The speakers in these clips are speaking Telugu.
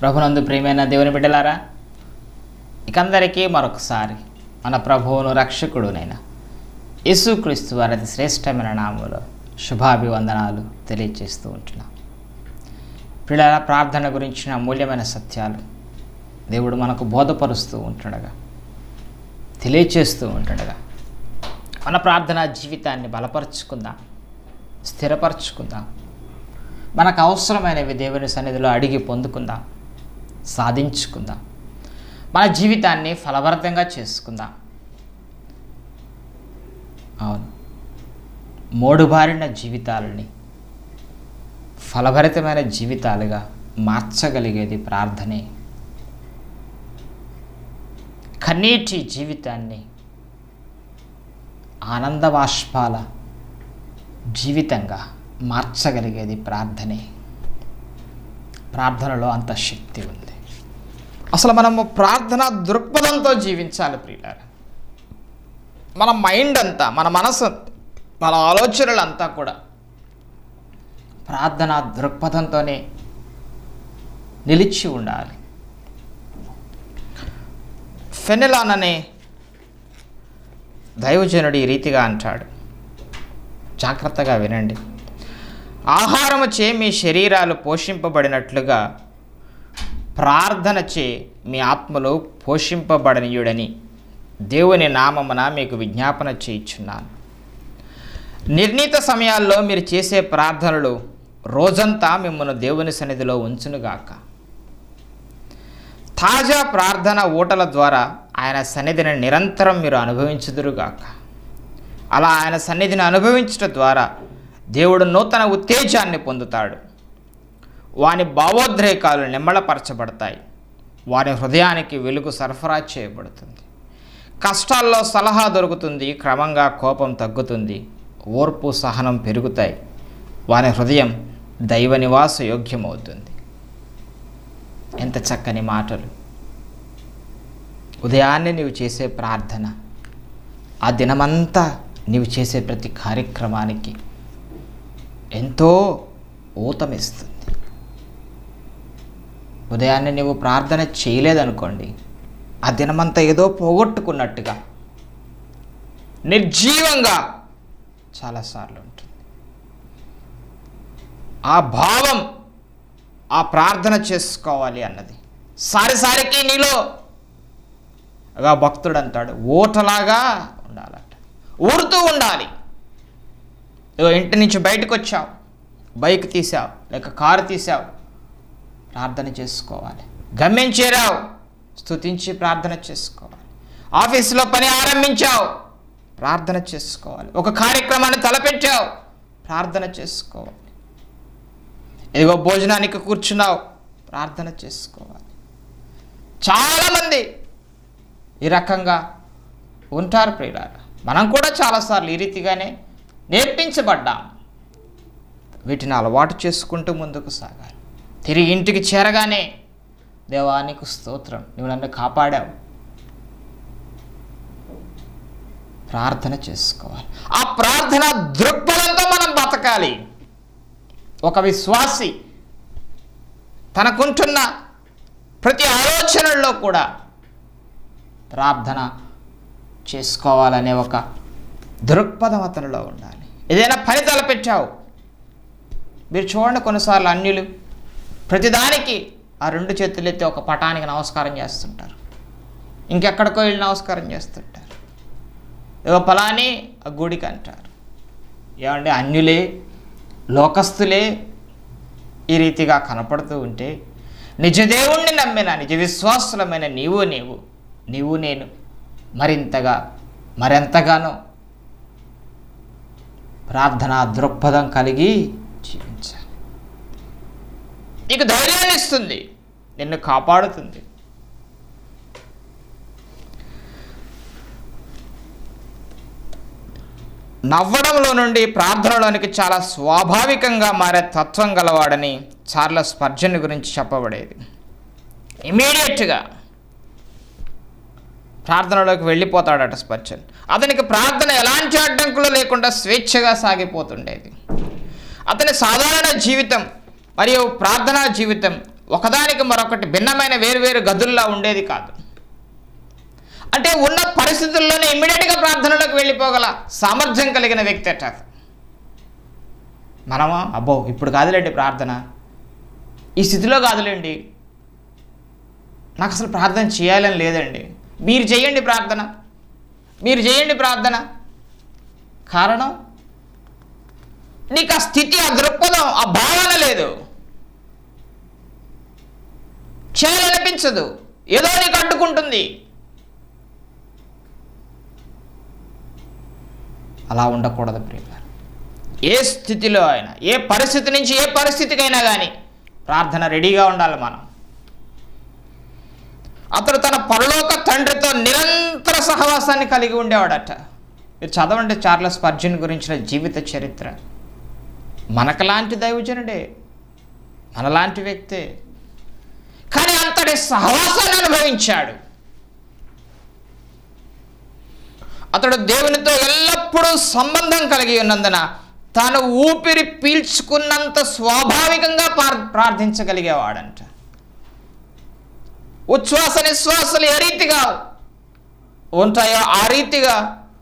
ప్రభునందు ప్రియమైన దేవుని బిడ్డలారా ఇకందరికీ మరొకసారి మన ప్రభువును రక్షకుడునైన యేసుక్రీస్తు వారి అతి శ్రేష్టమైన నామంలో శుభాభివందనాలు తెలియజేస్తూ ఉంటున్నాం పిల్లల ప్రార్థన గురించిన అమూల్యమైన సత్యాలు దేవుడు మనకు బోధపరుస్తూ ఉంటుండగా తెలియచేస్తూ ఉంటుండగా మన ప్రార్థనా జీవితాన్ని బలపరుచుకుందాం స్థిరపరచుకుందాం మనకు అవసరమైనవి దేవుని సన్నిధిలో అడిగి పొందుకుందాం సాధించుకుందాం మన జీవితాన్ని ఫలభరితంగా చేసుకుందాం అవును మోడుబారిన జీవితాలని ఫలభరితమైన జీవితాలుగా మార్చగలిగేది ప్రార్థనే కన్నీటి జీవితాన్ని ఆనంద బాష్పాల జీవితంగా మార్చగలిగేది ప్రార్థనే ప్రార్థనలో అంత శక్తి ఉంది అసలు మనము ప్రార్థన దృక్పథంతో జీవించాలి ప్రియులారా మన మైండ్ అంతా మన మనసు మన ఆలోచనలంతా కూడా ప్రార్థన దృక్పథంతోనే నిలిచి ఉండాలి ఫెనెలాన్ అనే దైవజనుడు ఈ రీతిగా అంటాడు జాగ్రత్తగా వినండి ఆహారము చే మీ శరీరాలు పోషింపబడినట్లుగా ప్రార్థన చే మీ ఆత్మలు పోషింపబడనీయుడని దేవుని నామమున మీకు విజ్ఞాపన చేయించున్నాను నిర్ణీత సమయాల్లో మీరు చేసే ప్రార్థనలు రోజంతా మిమ్మల్ని దేవుని సన్నిధిలో ఉంచునుగాక తాజా ప్రార్థన ఊటల ద్వారా ఆయన సన్నిధిని నిరంతరం మీరు అనుభవించుదురుగాక అలా ఆయన సన్నిధిని అనుభవించడం ద్వారా దేవుడు నూతన ఉత్తేజాన్ని పొందుతాడు వాని భావోద్రేకాలు నిమ్మళపరచబడతాయి వారి హృదయానికి వెలుగు సరఫరా చేయబడుతుంది కష్టాల్లో సలహా దొరుకుతుంది క్రమంగా కోపం తగ్గుతుంది ఓర్పు సహనం పెరుగుతాయి వాని హృదయం దైవ నివాస యోగ్యమవుతుంది ఎంత చక్కని మాటలు ఉదయాన్నే నీవు చేసే ప్రార్థన ఆ దినమంతా నీవు చేసే ప్రతి కార్యక్రమానికి ఎంతో ఊతమిస్తుంది ఉదయాన్నే నీవు ప్రార్థన చేయలేదనుకోండి ఆ దినమంతా ఏదో పోగొట్టుకున్నట్టుగా నిర్జీవంగా చాలాసార్లు ఉంటుంది ఆ భావం ఆ ప్రార్థన చేసుకోవాలి అన్నది సారిసారికి నీలో అగా భక్తుడు అంటాడు ఓటలాగా ఉండాలట ఊరుతూ ఉండాలి ఇగో ఇంటి నుంచి బయటకు వచ్చావు బైక్ తీసావు లేక కారు తీసావు ప్రార్థన చేసుకోవాలి గమ్యం చేరావు స్తుతించి ప్రార్థన చేసుకోవాలి ఆఫీసులో పని ఆరంభించావు ప్రార్థన చేసుకోవాలి ఒక కార్యక్రమాన్ని తలపెట్టావు ప్రార్థన చేసుకోవాలి ఇదిగో భోజనానికి కూర్చున్నావు ప్రార్థన చేసుకోవాలి చాలామంది ఈ రకంగా ఉంటారు ప్రియులారా మనం కూడా చాలాసార్లు ఈ రీతిగానే నేర్పించబడ్డాం వీటిని అలవాటు చేసుకుంటూ ముందుకు సాగాలి తిరిగి ఇంటికి చేరగానే దేవానికి స్తోత్రం నువ్వు నన్ను కాపాడావు ప్రార్థన చేసుకోవాలి ఆ ప్రార్థన దృక్పథంతో మనం బతకాలి ఒక విశ్వాసి తనకుంటున్న ప్రతి ఆలోచనల్లో కూడా ప్రార్థన చేసుకోవాలనే ఒక దృక్పథం అతనిలో ఉండాలి ఏదైనా పని తలపెట్టావు మీరు చూడండి కొన్నిసార్లు అన్యులు ప్రతిదానికి ఆ రెండు చేతులు ఎత్తి ఒక పటానికి నమస్కారం చేస్తుంటారు ఇంకెక్కడికో వెళ్ళి నమస్కారం చేస్తుంటారు ఏదో పలాని ఆ గుడికి అంటారు ఏమంటే అన్యులే లోకస్తులే ఈ రీతిగా కనపడుతూ ఉంటే నిజదేవుణ్ణి నమ్మిన నిజ విశ్వాసులమైన నీవు నీవు నీవు నేను మరింతగా మరెంతగానో ప్రార్థనా దృక్పథం కలిగి జీవించాలి నీకు ధైర్యాన్ని ఇస్తుంది నిన్ను కాపాడుతుంది నవ్వడంలో నుండి ప్రార్థనలోనికి చాలా స్వాభావికంగా మారే తత్వం గలవాడని చార్లెస్ పర్జన్ గురించి చెప్పబడేది ఇమీడియట్గా ప్రార్థనలోకి వెళ్ళిపోతాడట స్పర్జన్ అతనికి ప్రార్థన ఎలాంటి అడ్డంకులు లేకుండా స్వేచ్ఛగా సాగిపోతుండేది అతని సాధారణ జీవితం మరియు ప్రార్థనా జీవితం ఒకదానికి మరొకటి భిన్నమైన వేరువేరు గదుల్లో ఉండేది కాదు అంటే ఉన్న పరిస్థితుల్లోనే ఇమ్మీడియట్గా ప్రార్థనలోకి వెళ్ళిపోగల సామర్థ్యం కలిగిన వ్యక్తి అట అతను. మనమా అబ్బో ఇప్పుడు కాదులేండి ప్రార్థన ఈ స్థితిలో కాదులేండి నాకు అసలు ప్రార్థన చేయాలని లేదండి మీరు చేయండి ప్రార్థన మీరు చేయండి ప్రార్థన కారణం నీకు ఆ స్థితి ఆ దృక్పథం ఆ భావన లేదు చేయాలనిపించదు ఏదో నీకు అడ్డుకుంటుంది అలా ఉండకూడదు ప్రియుల ఏ స్థితిలో అయినా ఏ పరిస్థితి నుంచి ఏ పరిస్థితికైనా కానీ ప్రార్థన రెడీగా ఉండాలి మనం అతడు తన పరలోక తండ్రితో నిరంతర సహవాసాన్ని కలిగి ఉండేవాడట మీరు చదవండి చార్లెస్ పర్జన్ గురించిన జీవిత చరిత్ర మనకలాంటి దైవజనుడే మనలాంటి వ్యక్తే కానీ అంతటి సహవాసాన్ని అనుభవించాడు అతడు దేవునితో ఎల్లప్పుడూ సంబంధం కలిగి ఉన్నందున తాను ఊపిరి పీల్చుకున్నంత స్వాభావికంగా ప్రార్- ప్రార్థించగలిగేవాడంట ఉచ్ఛ్వాస నిశ్వాసలు ఏ రీతిగా ఉంటాయో ఆ రీతిగా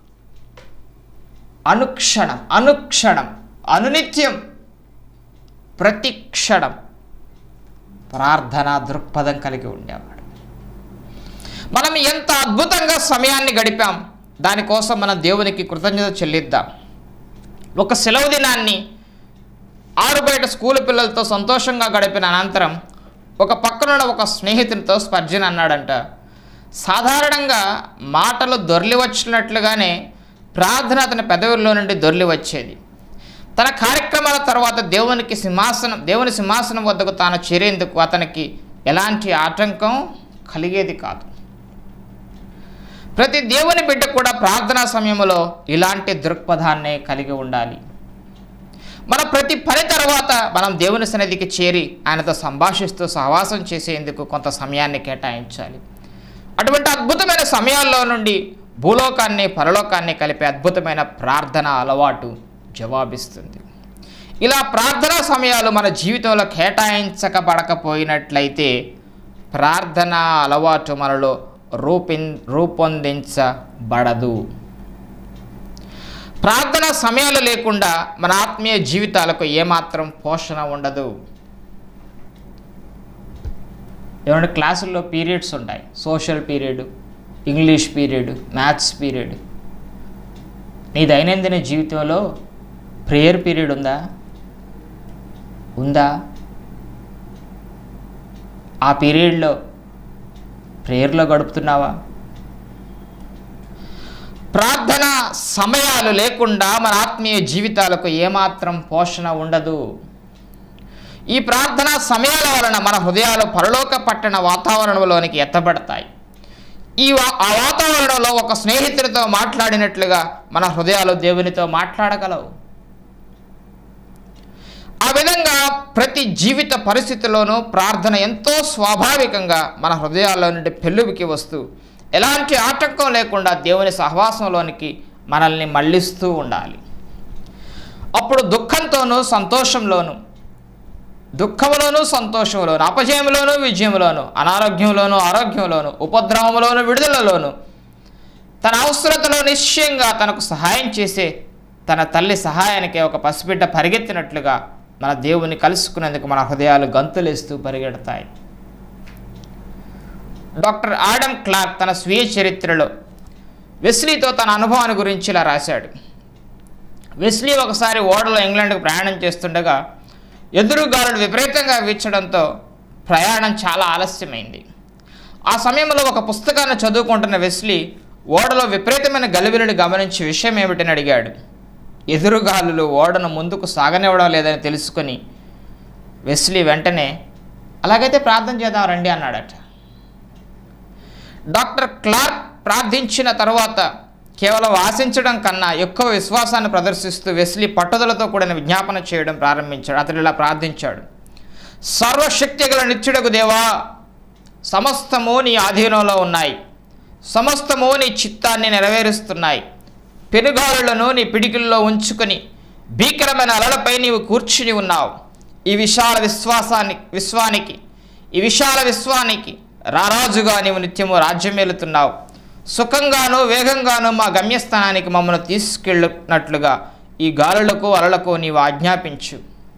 అనుక్షణం అనుక్షణం అనునిత్యం ప్రతి క్షణం ప్రార్థన దృక్పథం కలిగి ఉండేవాడు మనం ఎంత అద్భుతంగా సమయాన్ని గడిపాం దానికోసం మనం దేవునికి కృతజ్ఞత చెల్లిద్దాం ఒక సెలవు దినాన్ని ఆరు బయట స్కూల్ పిల్లలతో సంతోషంగా గడిపిన అనంతరం ఒక పక్కనున్న ఒక స్నేహితునితో స్పర్జన్ అన్నాడంట సాధారణంగా మాటలు దొర్లి వచ్చినట్లుగానే ప్రార్థన అతని పెదవుల్లో నుండి దొర్లి వచ్చేది తన కార్యక్రమాల తర్వాత దేవునికి సింహాసనం దేవుని సింహాసనం వద్దకు తాను చేరేందుకు అతనికి ఎలాంటి ఆటంకం కలిగేది కాదు ప్రతి దేవుని బిడ్డ కూడా ప్రార్థనా సమయంలో ఇలాంటి దృక్పథాన్నే కలిగి ఉండాలి మన ప్రతి పని తర్వాత మనం దేవుని సన్నిధికి చేరి ఆయనతో సంభాషిస్తూ సహవాసం చేసేందుకు కొంత సమయాన్ని కేటాయించాలి అటువంటి అద్భుతమైన సమయాల్లో నుండి భూలోకాన్ని పరలోకాన్ని కలిపే అద్భుతమైన ప్రార్థన అలవాటు జవాబిస్తుంది ఇలా ప్రార్థనా సమయాలు మన జీవితంలో కేటాయించకబడకపోయినట్లయితే ప్రార్థన అలవాటు మనలో రూపిన్ రూపొందించబడదు ప్రార్థన సమయాలు లేకుండా మన ఆత్మీయ జీవితాలకు ఏమాత్రం పోషణ ఉండదు ఏమంటే క్లాసుల్లో పీరియడ్స్ ఉంటాయి social period English period maths period నీ దైనందిన జీవితంలో ప్రేయర్ పీరియడ్ ఉందా ఉందా ఆ పీరియడ్లో ప్రేయర్లో గడుపుతున్నావా ప్రార్థన సమయాలు లేకుండా మన ఆత్మీయ జీవితాలకు ఏమాత్రం పోషణ ఉండదు ఈ ప్రార్థనా సమయాల వలన మన హృదయాలు పరలోక పట్టణ వాతావరణంలోనికి ఎత్తబడతాయి ఈ వా- ఆ వాతావరణంలో ఒక స్నేహితుడితో మాట్లాడినట్లుగా మన హృదయాలు దేవునితో మాట్లాడగలవు ఆ విధంగా ప్రతి జీవిత పరిస్థితిలోనూ ప్రార్థన ఎంతో స్వాభావికంగా మన హృదయాల్లో నుండి పెళ్ళువికి వస్తూ ఎలాంటి ఆటంకం లేకుండా దేవుని సహవాసంలోనికి మనల్ని మళ్ళిస్తూ ఉండాలి అప్పుడు దుఃఖంతోనూ సంతోషంలోనూ దుఃఖంలోనూ సంతోషంలోను అపజయంలోనూ విజయంలోను అనారోగ్యంలోనూ ఆరోగ్యంలోను ఉపద్రవంలోను విడుదలలోను తన అవసరతలో నిశ్చయంగా తనకు సహాయం చేసే తన తల్లి సహాయానికి ఒక పసిబిడ్డ పరిగెత్తినట్లుగా మన దేవుని కలుసుకునేందుకు మన హృదయాలు గంతులేస్తూ పరిగెడతాయి డాక్టర్ ఆడమ్ క్లార్క్ తన స్వీయ చరిత్రలో వెస్లీతో తన అనుభవాన్ని గురించి ఇలా రాశాడు వెస్లీ ఒకసారి ఓడలో ఇంగ్లాండ్కు ప్రయాణం చేస్తుండగా ఎదురు గాలులు విపరీతంగా వీచడంతో ప్రయాణం చాలా ఆలస్యమైంది ఆ సమయంలో ఒక పుస్తకాన్ని చదువుకుంటున్న వెస్లీ ఓడలో విపరీతమైన గలిబిలిని గమనించి విషయం ఏమిటని అడిగాడు ఎదురుగాలులు ఓడను ముందుకు సాగనివ్వడం లేదని తెలుసుకొని వెస్లీ వెంటనే అలాగైతే ప్రార్థన చేద్దాం రండి అన్నాడట డాక్టర్ క్లార్క్ ప్రార్థించిన తరువాత కేవలం ఆశించడం కన్నా ఎక్కువ విశ్వాసాన్ని ప్రదర్శిస్తూ వెస్లీ పట్టుదలతో కూడిన విజ్ఞాపన చేయడం ప్రారంభించాడు అతడు ఇలా ప్రార్థించాడు సర్వశక్తి గల నిత్యుడకు దేవా సమస్తము నీ ఆధీనంలో ఉన్నాయి సమస్తము నీ చిత్తాన్ని నెరవేరుస్తున్నాయి పెనుగాలులను నీ పిడికిల్లో ఉంచుకొని భీకరమైన అలలపై నీవు కూర్చుని ఉన్నావు ఈ విశాల విశ్వాసాన్ని విశ్వానికి ఈ విశాల విశ్వానికి రారాజుగా నీవు నిత్యము రాజ్యమేలుతున్నావు సుఖంగాను వేగంగాను మా గమ్యస్థానానికి మమ్మల్ని తీసుకెళ్ళినట్లుగా ఈ గాలులకు అలలకు నీవు ఆజ్ఞాపించు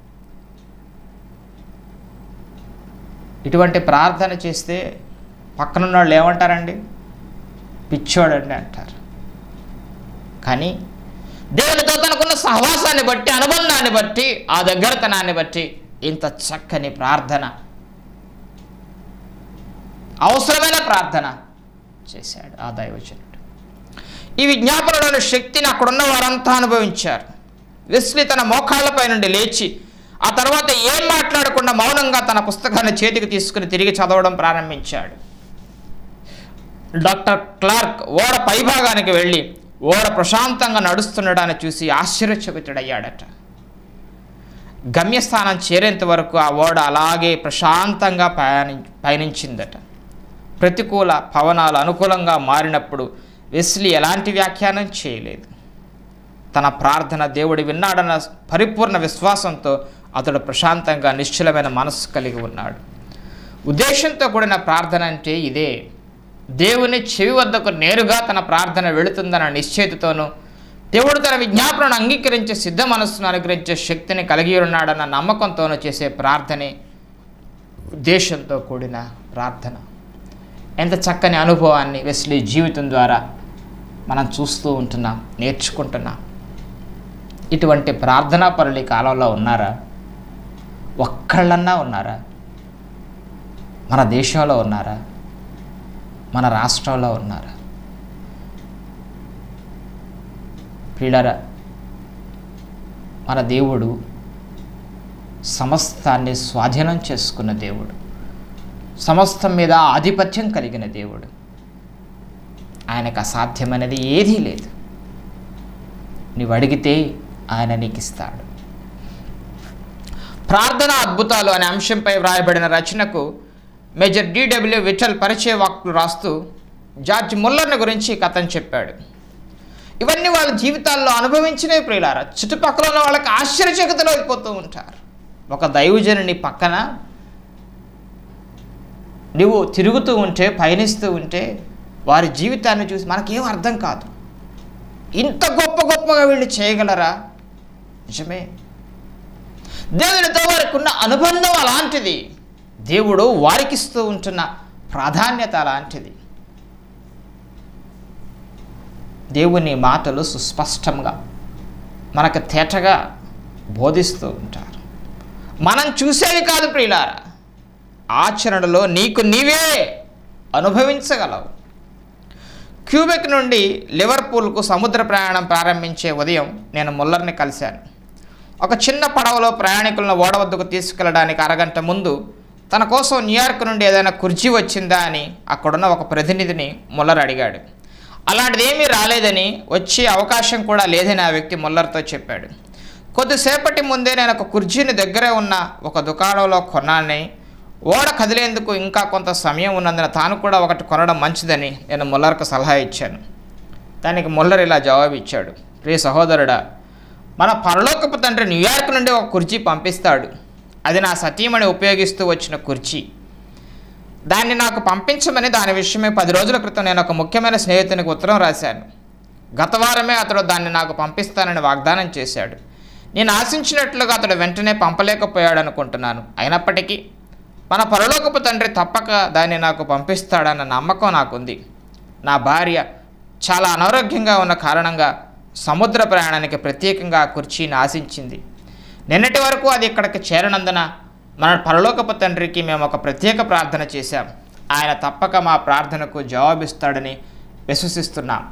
ఇటువంటి ప్రార్థన చేస్తే పక్కనున్న వాళ్ళు ఏమంటారండి పిచ్చోడండి అంటారు కానీ దేవునితో తనకున్న సహవాసాన్ని బట్టి అనుబంధాన్ని బట్టి ఆ దగ్గరతనాన్ని బట్టి ఇంత చక్కని ప్రార్థన అవసరమైన ప్రార్థన చేశాడు ఆ దైవజనుడు ఈ విజ్ఞాపనలోని శక్తిని అక్కడున్న వారంతా అనుభవించారు వెస్లీ తన మోకాళ్ళపై నుండి లేచి ఆ తర్వాత ఏం మాట్లాడకుండా మౌనంగా తన పుస్తకాన్ని చేతికి తీసుకుని తిరిగి చదవడం ప్రారంభించాడు డాక్టర్ క్లార్క్ ఓడ పైభాగానికి వెళ్ళి ఓడ ప్రశాంతంగా నడుస్తుండడాన్ని చూసి ఆశ్చర్యచకితుడయ్యాడట గమ్యస్థానం చేరేంత వరకు ఆ ఓడ అలాగే ప్రశాంతంగా పయని పయనించిందట ప్రతికూల పవనాలు అనుకూలంగా మారినప్పుడు వెస్లీ ఎలాంటి వ్యాఖ్యానం చేయలేదు తన ప్రార్థన దేవుడు విన్నాడన్న పరిపూర్ణ విశ్వాసంతో అతడు ప్రశాంతంగా నిశ్చలమైన మనస్సు కలిగి ఉన్నాడు ఉద్దేశంతో కూడిన ప్రార్థన అంటే ఇదే దేవుని చెవి వద్దకు నేరుగా తన ప్రార్థన వెళుతుందన్న నిశ్చయితతోనూ దేవుడు తన విజ్ఞాపనను అంగీకరించే సిద్ధ మనస్సును అనుగ్రహించే శక్తిని కలిగి ఉన్నాడన్న నమ్మకంతోనూ చేసే ప్రార్థనే ఉద్దేశంతో కూడిన ప్రార్థన ఎంత చక్కని అనుభవాన్ని వెస్లీ జీవితం ద్వారా మనం చూస్తూ ఉంటున్నాం నేర్చుకుంటున్నాం ఇటువంటి ప్రార్థనా పరులు ఈ కాలంలో ఉన్నారా ఒక్కళ్ళన్నా ఉన్నారా మన దేశంలో ఉన్నారా మన రాష్ట్రంలో ఉన్నారా ప్రియులరా మన దేవుడు సమస్తాన్ని స్వాధీనం చేసుకున్న దేవుడు సమస్తం మీద ఆధిపత్యం కలిగిన దేవుడు ఆయనకు అసాధ్యమైనది ఏదీ లేదు నీవు అడిగితే ఆయన నీకు ఇస్తాడు ప్రార్థన అద్భుతాలు అనే అంశంపై వ్రాయబడిన రచనకు మేజర్ డిడబ్ల్యూ విఠల్ పరిచయ వాక్లు రాస్తూ జార్జ్ ముల్లర్ని గురించి కథను చెప్పాడు ఇవన్నీ వాళ్ళ జీవితాల్లో అనుభవించినే ప్రియులారా చుట్టుపక్కల ఉన్న వాళ్ళకి ఆశ్చర్యచకితులు అయిపోతూ ఉంటారు ఒక దైవజనుని పక్కన నువ్వు తిరుగుతూ ఉంటే పయనిస్తూ ఉంటే వారి జీవితాన్ని చూసి మనకేం అర్థం కాదు ఇంత గొప్ప గొప్పగా వీళ్ళు చేయగలరా నిజమే దేవునితో వారికి ఉన్న అనుబంధం అలాంటిది దేవుడు వారికిస్తూ ఉంటున్న ప్రాధాన్యత అలాంటిది దేవుని మాటలు సుస్పష్టంగా మనకు తేటగా బోధిస్తూ ఉంటారు మనం చూసేవి కాదు ప్రియులారా ఆచరణలో నీకు నీవే అనుభవించగలవు క్యూబెక్ నుండి లివర్పూల్కు సముద్ర ప్రయాణం ప్రారంభించే ఉదయం నేను ముల్లర్ని కలిశాను ఒక చిన్న పడవలో ప్రయాణికులను ఓడ వద్దకు తీసుకెళ్ళడానికి అరగంట ముందు తన కోసం న్యూయార్క్ నుండి ఏదైనా కుర్చీ వచ్చిందా అని అక్కడున్న ఒక ప్రతినిధిని ముల్లర్ అడిగాడు అలాంటిది ఏమీ రాలేదని వచ్చే అవకాశం కూడా లేదని ఆ వ్యక్తి ముల్లర్తో చెప్పాడు కొద్దిసేపటి ముందే నేను ఒక కుర్చీని దగ్గరే ఉన్న ఒక దుకాణంలో కొన్నానని ఓడ కదిలేందుకు ఇంకా కొంత సమయం ఉన్నందున తాను కూడా ఒకటి కొనడం మంచిదని నేను ముల్లర్కు సలహా ఇచ్చాను దానికి ముల్లర్ ఇలా జవాబు ఇచ్చాడు ప్రియ సహోదరుడా మన పరలోకపు తండ్రి న్యూయార్క్ నుండి ఒక కుర్చీ పంపిస్తాడు అది నా సతీమణి ఉపయోగిస్తూ వచ్చిన కుర్చీ దాన్ని నాకు పంపించమని దాని విషయమే పది రోజుల క్రితం నేను ఒక ముఖ్యమైన స్నేహితునికి ఉత్తరం రాశాను గత వారమే అతడు దాన్ని నాకు పంపిస్తానని వాగ్దానం చేశాడు నేను ఆశించినట్లుగా అతడు వెంటనే పంపలేకపోయాడు అనుకుంటున్నాను అయినప్పటికీ మన పరలోకపు తండ్రి తప్పక దాన్ని నాకు పంపిస్తాడన్న నమ్మకం నాకుంది నా భార్య చాలా అనారోగ్యంగా ఉన్న కారణంగా సముద్ర ప్రయాణానికి ప్రత్యేకంగా ఆ కుర్చీని ఆశించింది నిన్నటి వరకు అది ఇక్కడికి చేరనందున మన పరలోకపు తండ్రికి మేము ఒక ప్రత్యేక ప్రార్థన చేశాం ఆయన తప్పక మా ప్రార్థనకు జవాబిస్తాడని విశ్వసిస్తున్నాం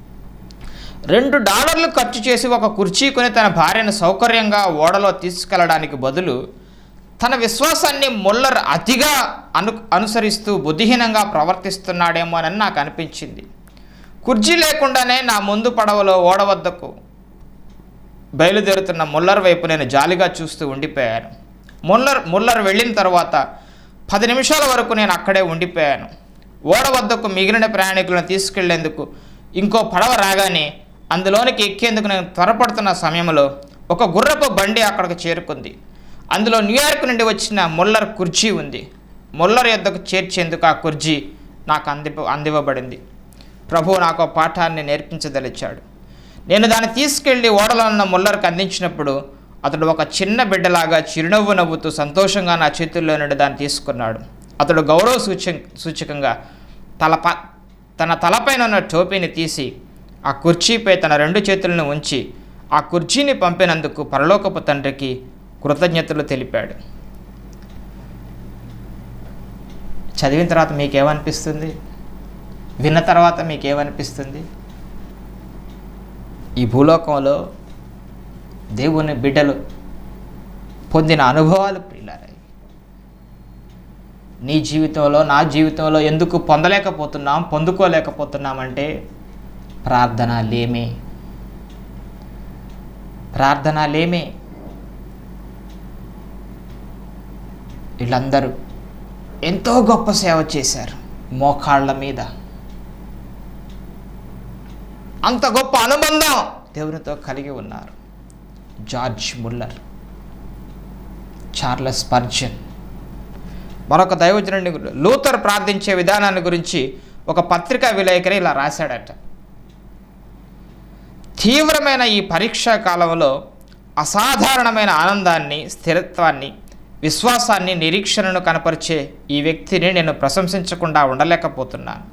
రెండు డాలర్లు ఖర్చు చేసి ఒక కుర్చీ కొని తన భార్యను సౌకర్యంగా ఓడలో తీసుకెళ్లడానికి బదులు తన విశ్వాసాన్ని ముల్లర్ అతిగా అను అనుసరిస్తూ బుద్ధిహీనంగా ప్రవర్తిస్తున్నాడేమోనని నాకు అనిపించింది కుర్చీ లేకుండానే నా ముందు పడవలో ఓడ వద్దకు బయలుదేరుతున్న ముల్లర్ వైపు నేను జాలిగా చూస్తూ ఉండిపోయాను ముల్లర్ ముల్లర్ వెళ్ళిన తర్వాత పది నిమిషాల వరకు నేను అక్కడే ఉండిపోయాను ఓడ వద్దకు మిగిలిన ప్రయాణికులను తీసుకెళ్లేందుకు ఇంకో పడవ రాగానే అందులోనికి ఎక్కేందుకు నేను త్వరపడుతున్న సమయంలో ఒక గుర్రపు బండి అక్కడికి చేరుకుంది అందులో న్యూయార్క్ నుండి వచ్చిన ముల్లర్ కుర్చీ ఉంది ముల్లర్ యొద్దకు చేర్చేందుకు ఆ కుర్జీ నాకు అంది అందివ్వబడింది ప్రభు నాకు ఆ పాఠాన్ని నేర్పించదలిచాడు నేను దాన్ని తీసుకెళ్లి ఓడలో ఉన్న ముల్లర్కి అందించినప్పుడు అతడు ఒక చిన్న బిడ్డలాగా చిరునవ్వు నవ్వుతూ సంతోషంగా నా చేతుల్లో నుండి దాన్ని తీసుకున్నాడు అతడు గౌరవ సూచ సూచకంగా తల ప తన తలపైన ఉన్న టోపీని తీసి ఆ కుర్చీపై తన రెండు చేతులను ఉంచి ఆ కుర్చీని పంపినందుకు పరలోకపు తండ్రికి కృతజ్ఞతలు తెలిపాడు చదివిన తర్వాత మీకేమనిపిస్తుంది విన్న తర్వాత మీకేమనిపిస్తుంది ఈ భూలోకంలో దేవుని బిడ్డలు పొందిన అనుభవాలు ప్రియులారాయి నీ జీవితంలో నా జీవితంలో ఎందుకు పొందలేకపోతున్నాం పొందుకోలేకపోతున్నామంటే ప్రార్థన లేమే ప్రార్థన లేమే వీళ్ళందరూ ఎంతో గొప్ప సేవ చేశారు మోకాళ్ళ మీద అంత గొప్ప అనుబంధం దేవునితో కలిగి ఉన్నారు జార్జ్ ముల్లర్ చార్లెస్ పర్జన్ మరొక దైవజనుని గు- లూథర్ ప్రార్థించే విధానాన్ని గురించి ఒక పత్రికా విలేకరి ఇలా రాశాడట తీవ్రమైన ఈ పరీక్షా కాలంలో అసాధారణమైన ఆనందాన్ని స్థిరత్వాన్ని విశ్వాసాన్ని నిరీక్షణను కనపరిచే ఈ వ్యక్తిని నేను ప్రశంసించకుండా ఉండలేకపోతున్నాను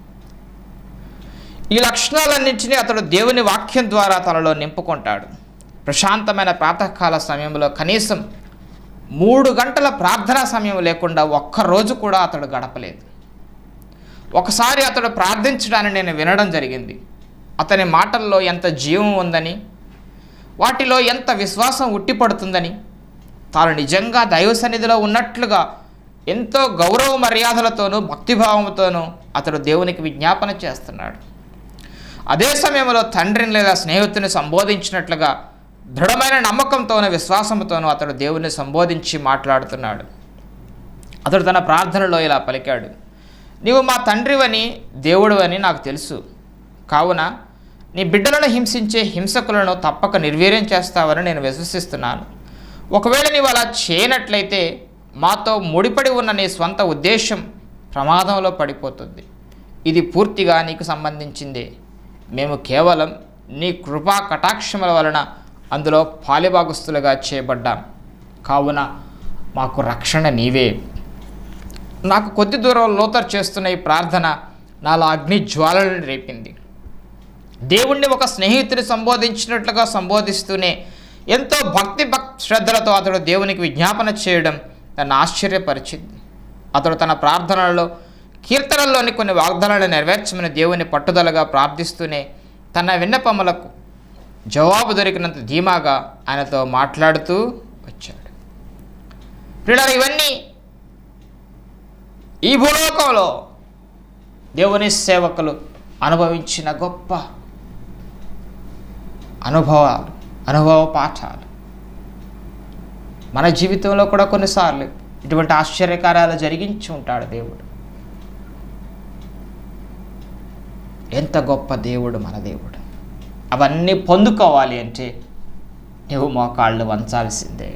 ఈ లక్షణాలన్నింటినీ అతడు దేవుని వాక్యం ద్వారా తనలో నింపుకుంటాడు ప్రశాంతమైన ప్రాతకాల సమయంలో కనీసం మూడు గంటల ప్రార్థనా సమయం లేకుండా ఒక్కరోజు కూడా అతడు గడపలేదు ఒకసారి అతడు ప్రార్థించడాన్ని నేను వినడం జరిగింది అతని మాటల్లో ఎంత జీవం ఉందని వాటిలో ఎంత విశ్వాసం ఉట్టిపడుతుందని తాను నిజంగా దైవ సన్నిధిలో ఉన్నట్లుగా ఎంతో గౌరవ మర్యాదలతోనూ భక్తిభావంతోనూ అతడు దేవునికి విజ్ఞాపన చేస్తున్నాడు అదే సమయంలో తండ్రిని లేదా స్నేహితుని సంబోధించినట్లుగా దృఢమైన నమ్మకంతోనూ విశ్వాసంతోనూ అతడు దేవుని సంబోధించి మాట్లాడుతున్నాడు అతడు తన ప్రార్థనలో ఇలా పలికాడు నీవు మా తండ్రివని దేవుడు అని నాకు తెలుసు కావున నీ బిడ్డలను హింసించే హింసకులను తప్పక నిర్వీర్యం చేస్తావని నేను విశ్వసిస్తున్నాను ఒకవేళ నీవు అలా చేయనట్లయితే మాతో ముడిపడి ఉన్న నీ స్వంత ఉద్దేశం ప్రమాదంలో పడిపోతుంది ఇది పూర్తిగా నీకు సంబంధించిందే మేము కేవలం నీ కృపా కటాక్షముల వలన అందులో పాలిభాగస్తులుగా చేయబడ్డాం కావున మాకు రక్షణ నీవే నాకు కొద్ది దూరం లోతర్ చేస్తున్న ఈ ప్రార్థన నాలో అగ్ని జ్వాలను రేపింది దేవుణ్ణి ఒక స్నేహితుని సంబోధించినట్లుగా సంబోధిస్తూనే ఎంతో భక్తి భక్ శ్రద్ధలతో అతడు దేవునికి విజ్ఞాపన చేయడం నన్ను ఆశ్చర్యపరిచింది అతడు తన ప్రార్థనలలో కీర్తనల్లోని కొన్ని వాగ్దానాలను నెరవేర్చమని దేవుని పట్టుదలగా ప్రార్థిస్తూనే తన విన్నపములకు జవాబు దొరికినంత ధీమాగా ఆయనతో మాట్లాడుతూ వచ్చాడు ప్రియులారా ఇవన్నీ ఈ భూలోకంలో దేవుని సేవకులు అనుభవించిన గొప్ప అనుభవాలు అనుభవ పాఠాలు మన జీవితంలో కూడా కొన్నిసార్లు ఇటువంటి ఆశ్చర్యకార్యాలు జరిగించి ఉంటాడు దేవుడు ఎంత గొప్ప దేవుడు మన దేవుడు అవన్నీ పొందుకోవాలి అంటే నువ్వు మోకాళ్ళు వంచాల్సిందే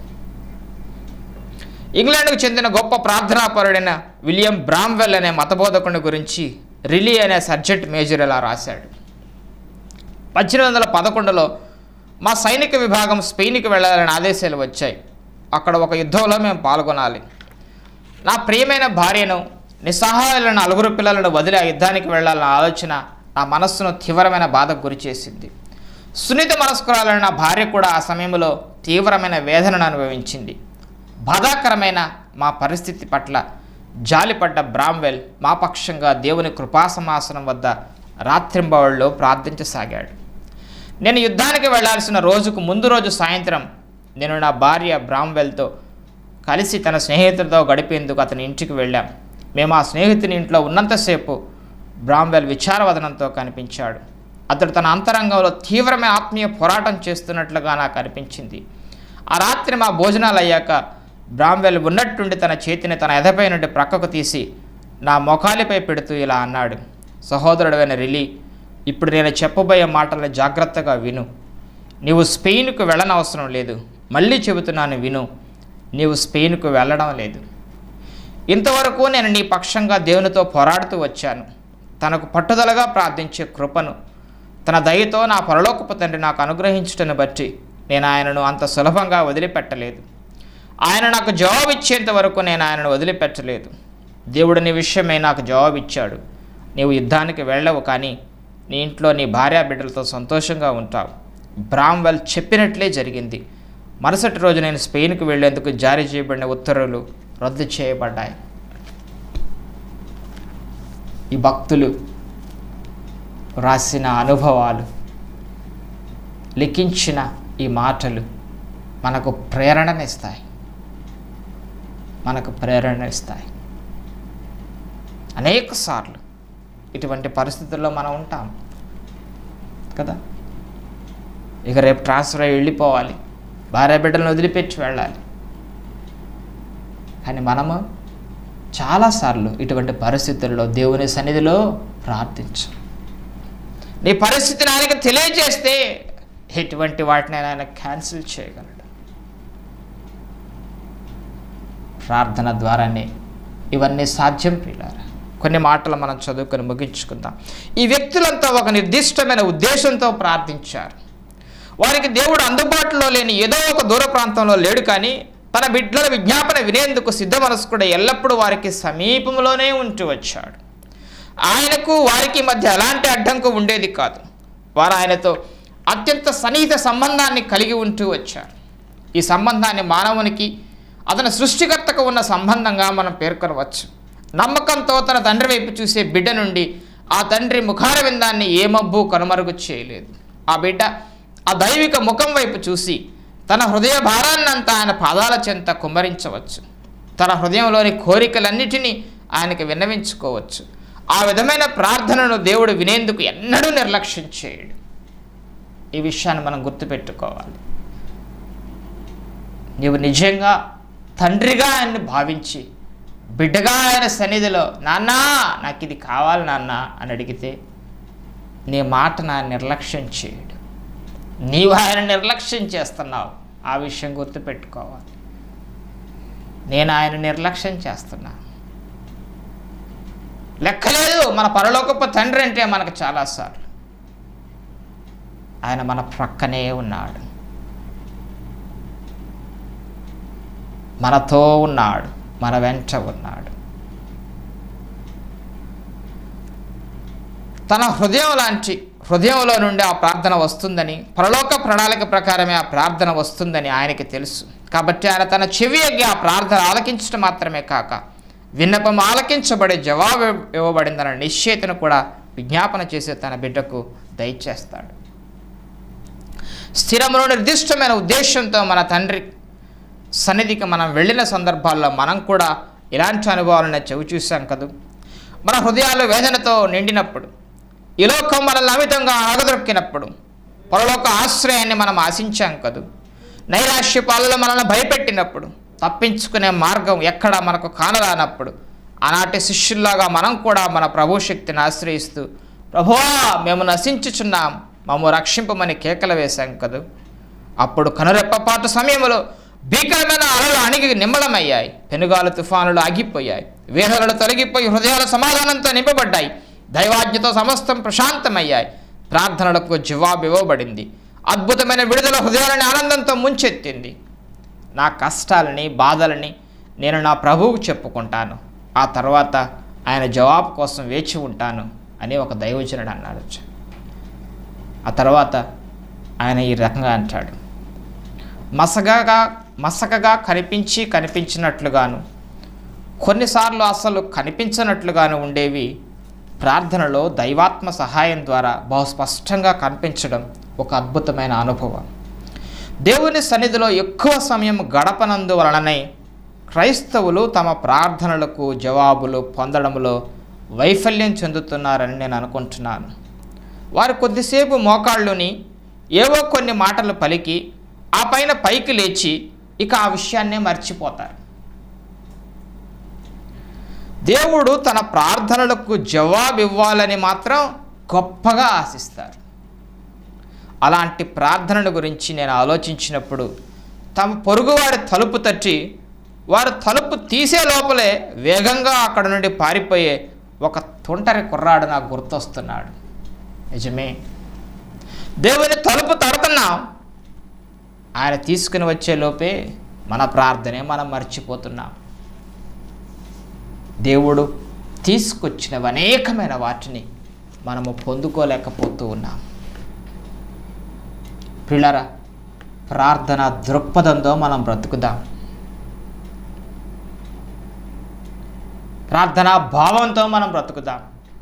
ఇంగ్లాండ్కు చెందిన గొప్ప ప్రార్థనాపరుడైన విలియం బ్రామ్వెల్ అనే మతబోధకుని గురించి రిలీ అనే సర్జెంట్ మేజర్ ఇలా రాశాడు పద్దెనిమిది వందల పదకొండులో మా సైనిక విభాగం స్పెయిన్కి వెళ్ళాలని ఆదేశాలు వచ్చాయి అక్కడ ఒక యుద్ధంలో మేము పాల్గొనాలి నా ప్రియమైన భార్యను నిస్సహాయాలైన నలుగురు పిల్లలను వదిలి ఆ యుద్ధానికి వెళ్ళాలన్న ఆలోచన నా మనస్సును తీవ్రమైన బాధకు గురిచేసింది సున్నిత మనస్కురాలైన నా భార్య కూడా ఆ సమయంలో తీవ్రమైన వేదనను అనుభవించింది బాధాకరమైన మా పరిస్థితి పట్ల జాలిపడ్డ బ్రామ్వెల్ మా పక్షంగా దేవుని కృపాసమాసనం వద్ద రాత్రింబవళ్ళు ప్రార్థించసాగాడు నేను యుద్ధానికి వెళ్ళాల్సిన రోజుకు ముందు రోజు సాయంత్రం నేను నా భార్య బ్రామ్వెల్తో కలిసి తన స్నేహితులతో గడిపేందుకు అతని ఇంటికి వెళ్ళాం మేము ఆ స్నేహితుని ఇంట్లో ఉన్నంతసేపు బ్రామ్వెల్ విచారవదనంతో కనిపించాడు అతడు తన అంతరంగంలో తీవ్రమైన ఆత్మీయ పోరాటం చేస్తున్నట్లుగా నాకు అనిపించింది ఆ రాత్రి మా భోజనాలు అయ్యాక బ్రామ్వెల్ ఉన్నట్టుండి తన చేతిని తన ఎదపై నుండి ప్రక్కకు తీసి నా మొఖాలిపై పెడుతూ ఇలా అన్నాడు సహోదరుడైన రిలీ ఇప్పుడు నేను చెప్పబోయే మాటలను జాగ్రత్తగా విను నీవు స్పెయిన్కు వెళ్ళనవసరం లేదు మళ్ళీ చెబుతున్నాను విను నీవు స్పెయిన్కు వెళ్ళడం లేదు ఇంతవరకు నేను నీ పక్షంగా దేవునితో పోరాడుతూ వచ్చాను తనకు పట్టుదలగా ప్రార్థించే కృపను తన దయతో నా పరలోకపు తండ్రి నాకు అనుగ్రహించుటను బట్టి నేను ఆయనను అంత సులభంగా వదిలిపెట్టలేదు ఆయన నాకు జవాబు ఇచ్చేంత వరకు నేను ఆయనను వదిలిపెట్టలేదు దేవుడు నీ విషయమై నాకు జవాబు ఇచ్చాడు నీవు యుద్ధానికి వెళ్ళవు కానీ నీ ఇంట్లో నీ భార్యా బిడ్డలతో సంతోషంగా ఉంటావు బ్రామ్వెల్ చెప్పినట్లే జరిగింది మరుసటి రోజు నేను స్పెయిన్కు వెళ్లేందుకు జారీ చేయబడిన ఉత్తర్వులు రద్దు చేయబడ్డాయి ఈ భక్తులు రాసిన అనుభవాలు లిఖించిన ఈ మాటలు మనకు ప్రేరణనిస్తాయి మనకు ప్రేరణ ఇస్తాయి అనేక సార్లు ఇటువంటి పరిస్థితుల్లో మనం ఉంటాం కదా ఇక రేపు ట్రాన్స్ఫర్ అయ్యి వెళ్ళిపోవాలి భార్య బిడ్డలను వదిలిపెట్టి వెళ్ళాలి కానీ మనము చాలాసార్లు ఇటువంటి పరిస్థితుల్లో దేవుని సన్నిధిలో ప్రార్థించం నీ పరిస్థితిని ఆయనకి తెలియజేస్తే ఎటువంటి వాటిని ఆయన క్యాన్సిల్ చేయగలడు ప్రార్థన ద్వారానే ఇవన్నీ సాధ్యం పిల్లారా కొన్ని మాటలు మనం చదువుకొని ముగించుకుందాం ఈ వ్యక్తులంతా ఒక నిర్దిష్టమైన ఉద్దేశంతో ప్రార్థించారు వారికి దేవుడు అందుబాటులో లేని ఏదో ఒక దూర ప్రాంతంలో లేడు కానీ తన బిడ్డల విజ్ఞాపన వినేందుకు సిద్ధ మనస్కుడు ఎల్లప్పుడూ వారికి సమీపంలోనే ఉంటూ వచ్చాడు ఆయనకు వారికి మధ్య ఎలాంటి అడ్డంకు ఉండేది కాదు వారు ఆయనతో అత్యంత సన్నిహిత సంబంధాన్ని కలిగి ఉంటూ వచ్చారు ఈ సంబంధాన్ని మానవునికి అతని సృష్టికర్తకు ఉన్న సంబంధంగా మనం పేర్కొనవచ్చు నమ్మకంతో తన తండ్రి వైపు చూసే బిడ్డ నుండి ఆ తండ్రి ముఖార విందాన్ని ఏ మబ్బు కనుమరుగు చేయలేదు ఆ బిడ్డ ఆ దైవిక ముఖం వైపు చూసి తన హృదయ భారాన్నంతా ఆయన పాదాల చెంత కుమ్మరించవచ్చు తన హృదయంలోని కోరికలన్నిటినీ ఆయనకి విన్నవించుకోవచ్చు ఆ విధమైన ప్రార్థనను దేవుడు వినేందుకు ఎన్నడూ నిర్లక్ష్యం చేయడు ఈ విషయాన్ని మనం గుర్తుపెట్టుకోవాలి నీవు నిజంగా తండ్రిగా ఆయన్ని భావించి బిడ్డగా ఆయన సన్నిధిలో నాన్నా నాకు ఇది కావాలి నాన్న అని అడిగితే నీ మాట నా నిర్లక్ష్యం చేయడు నీవు ఆయన నిర్లక్ష్యం చేస్తున్నావు ఆ విషయం గుర్తుపెట్టుకోవాలి నేను ఆయన నిర్లక్ష్యం చేస్తున్నా లెక్కలేదు మన పరలోకపు తండ్రి అంటే మనకు చాలాసార్లు ఆయన మన ప్రక్కనే ఉన్నాడు మనతో ఉన్నాడు మన వెంట ఉన్నాడు తన హృదయం లాంటి హృదయంలో నుండి ఆ ప్రార్థన వస్తుందని పరలోక ప్రణాళిక ప్రకారమే ఆ ప్రార్థన వస్తుందని ఆయనకి తెలుసు కాబట్టి ఆయన తన చెవి ఎగ్గి ఆ ప్రార్థన ఆలకించడం మాత్రమే కాక విన్నపం ఆలకించబడే జవాబు ఇవ్వబడిందన్న నిశ్చయితను కూడా విజ్ఞాపన చేసే తన బిడ్డకు దయచేస్తాడు స్థిరములో నిర్దిష్టమైన ఉద్దేశంతో మన తండ్రి సన్నిధికి మనం వెళ్ళిన సందర్భాల్లో మనం కూడా ఇలాంటి అనుభవాలను చెవి చూసాం కదూ మన హృదయాలు వేదనతో నిండినప్పుడు ఈ లోకం మనల్ని అమితంగా ఆగదొక్కినప్పుడు పరలోక ఆశ్రయాన్ని మనం ఆశించాం కదూ నైరాశ్య పాలలో మనల్ని భయపెట్టినప్పుడు తప్పించుకునే మార్గం ఎక్కడ మనకు కానరానప్పుడు ఆనాటి శిష్యుల్లాగా మనం కూడా మన ప్రభు శక్తిని ఆశ్రయిస్తూ ప్రభువా మేము నశించుచున్నాం మమ్ము రక్షింపమని కేకలు వేశాం కదూ అప్పుడు కనురెప్పపాటు సమయంలో భీకరమైన అలలు అణిగి నిమ్మలమయ్యాయి పెనుగాలు తుఫానులు ఆగిపోయాయి వేదనలు తొలగిపోయి హృదయాల సమాధానంతో నింపబడ్డాయి దైవాజ్ఞతో సమస్తం ప్రశాంతమయ్యాయి ప్రార్థనలకు జవాబు ఇవ్వబడింది అద్భుతమైన విడుదల హృదయాలని ఆనందంతో ముంచెత్తింది నా కష్టాలని బాధలని నేను నా ప్రభువుకు చెప్పుకుంటాను ఆ తర్వాత ఆయన జవాబు కోసం వేచి ఉంటాను అని ఒక దైవజనుడు అన్నాడు ఆ తర్వాత ఆయన ఈ రకంగా అంటాడు మసగగా మసకగా కనిపించి కనిపించినట్లుగాను కొన్నిసార్లు అసలు కనిపించనట్లుగాను ఉండేవి ప్రార్థనలో దైవాత్మ సహాయం ద్వారా బహు స్పష్టంగా కనిపించడం ఒక అద్భుతమైన అనుభవం దేవుని సన్నిధిలో ఎక్కువ సమయం గడపనందువలననే క్రైస్తవులు తమ ప్రార్థనలకు జవాబులు పొందడంలో వైఫల్యం చెందుతున్నారని నేను అనుకుంటున్నాను వారు కొద్దిసేపు మోకాళ్ళుని ఏవో కొన్ని మాటలు పలికి ఆ పైన పైకి లేచి ఇక ఆ విషయాన్నే మర్చిపోతారు దేవుడు తన ప్రార్థనలకు జవాబు ఇవ్వాలని మాత్రం గొప్పగా ఆశిస్తారు అలాంటి ప్రార్థనల గురించి నేను ఆలోచించినప్పుడు తమ పొరుగువాడి తలుపు తట్టి వారు తలుపు తీసే లోపలే వేగంగా అక్కడ నుండి పారిపోయే ఒక తుంటరి కుర్రాడు నాకు గుర్తొస్తున్నాడు నిజమే దేవుని తలుపు తడుతున్నాం ఆయన తీసుకుని వచ్చే లోపే మన ప్రార్థనే మనం మర్చిపోతున్నాం దేవుడు తీసుకొచ్చినవి అనేకమైన వాటిని మనము పొందుకోలేకపోతూ ఉన్నాం పిల్లరా ప్రార్థన దృక్పథంతో మనం బ్రతుకుదాం ప్రార్థనా భావంతో మనం బ్రతుకుదాం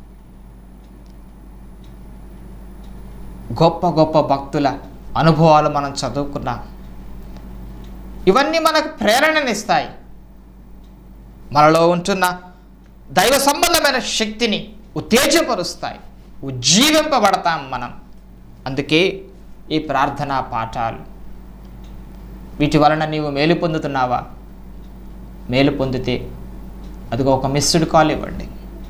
గొప్ప గొప్ప భక్తుల అనుభవాలు మనం చదువుకున్నాం ఇవన్నీ మనకు ప్రేరణనిస్తాయి మనలో ఉంటున్న దైవ సంబంధమైన శక్తిని ఉత్తేజపరుస్తాయి ఉజ్జీవింపబడతాం మనం అందుకే ఈ ప్రార్థనా పాఠాలు వీటి వలన నీవు మేలు పొందుతున్నావా మేలు పొందితే అదిగో ఒక మిస్డ్ కాల్ ఇవ్వండి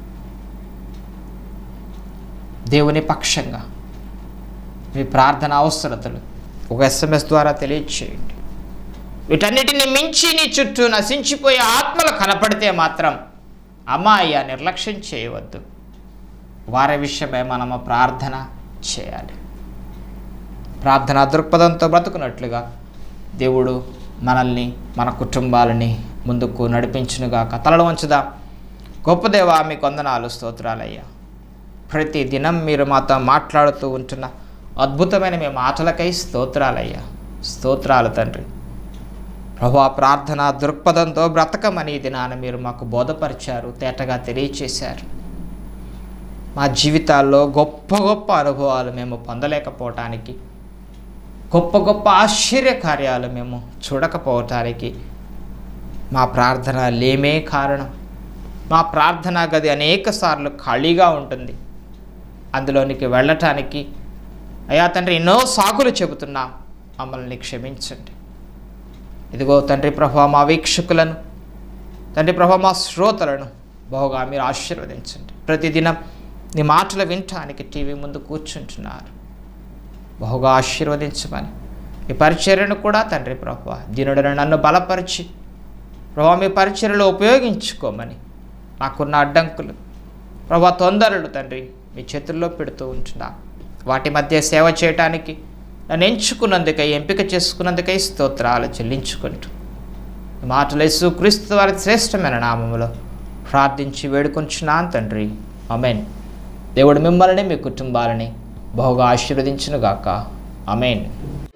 దేవుని పక్షంగా మీ ప్రార్థన అవసరతలు ఒక ఎస్ఎంఎస్ ద్వారా తెలియచేయండి వీటన్నిటిని మించి నీ చుట్టూ నశించిపోయే ఆత్మలు కనపడితే మాత్రం అమ్మాయి నిర్లక్ష్యం చేయవద్దు వారి విషయమై మనము ప్రార్థన చేయాలి ప్రార్థన దృక్పథంతో బ్రతుకున్నట్లుగా దేవుడు మనల్ని మన కుటుంబాలని ముందుకు నడిపించునుగాక తలలు వంచుదాం గొప్ప దేవా మీ కొందనాలు స్తోత్రాలయ్యా ప్రతి దినం మీరు మాతో మాట్లాడుతూ ఉంటున్న అద్భుతమైన మీ మాటలకై స్తోత్రాలయ్యా స్తోత్రాలు తండ్రి ప్రభా ప్రార్థన దృక్పథంతో బ్రతకమని ఈ దినాన మీరు మాకు బోధపరిచారు తేటగా తెలియచేశారు మా జీవితాల్లో గొప్ప గొప్ప అనుభవాలు మేము పొందలేకపోవటానికి గొప్ప గొప్ప ఆశ్చర్య కార్యాలు మేము చూడకపోవటానికి మా ప్రార్థన లేమే కారణం మా ప్రార్థనా గది అనేక సార్లు ఖాళీగా ఉంటుంది అందులోనికి వెళ్ళటానికి అయ్యా తండ్రి ఎన్నో సాకులు చెబుతున్నాం మమ్మల్ని క్షమించండి ఇదిగో తండ్రి ప్రభా మా వీక్షకులను తండ్రి ప్రభా మా శ్రోతలను బహుగా మీరు ఆశీర్వదించండి ప్రతిదినం నీ మాటలు వినటానికి టీవీ ముందు కూర్చుంటున్నారు బహుగా ఆశీర్వదించమని ఈ పరిచర్యను కూడా తండ్రి ప్రభా దీనుడను నన్ను బలపరిచి ప్రభా మీ పరిచర్యలో ఉపయోగించుకోమని నాకున్న అడ్డంకులు ప్రభా తొందరలు తండ్రి మీ చేతుల్లో పెడుతూ ఉంటున్నా వాటి మధ్య సేవ చేయటానికి నన్ను ఎంచుకున్నందుకై ఎంపిక చేసుకున్నందుకై స్తోత్రాలు చెల్లించుకుంటూ ఈ మాటలు యేసు క్రీస్తు వారి శ్రేష్టమైన నామములో ప్రార్థించి వేడుకొంచున్నాను తండ్రి అమెన్ దేవుడు మిమ్మల్ని మీ కుటుంబాలని బహుగా ఆశీర్వదించునుగాక అమెన్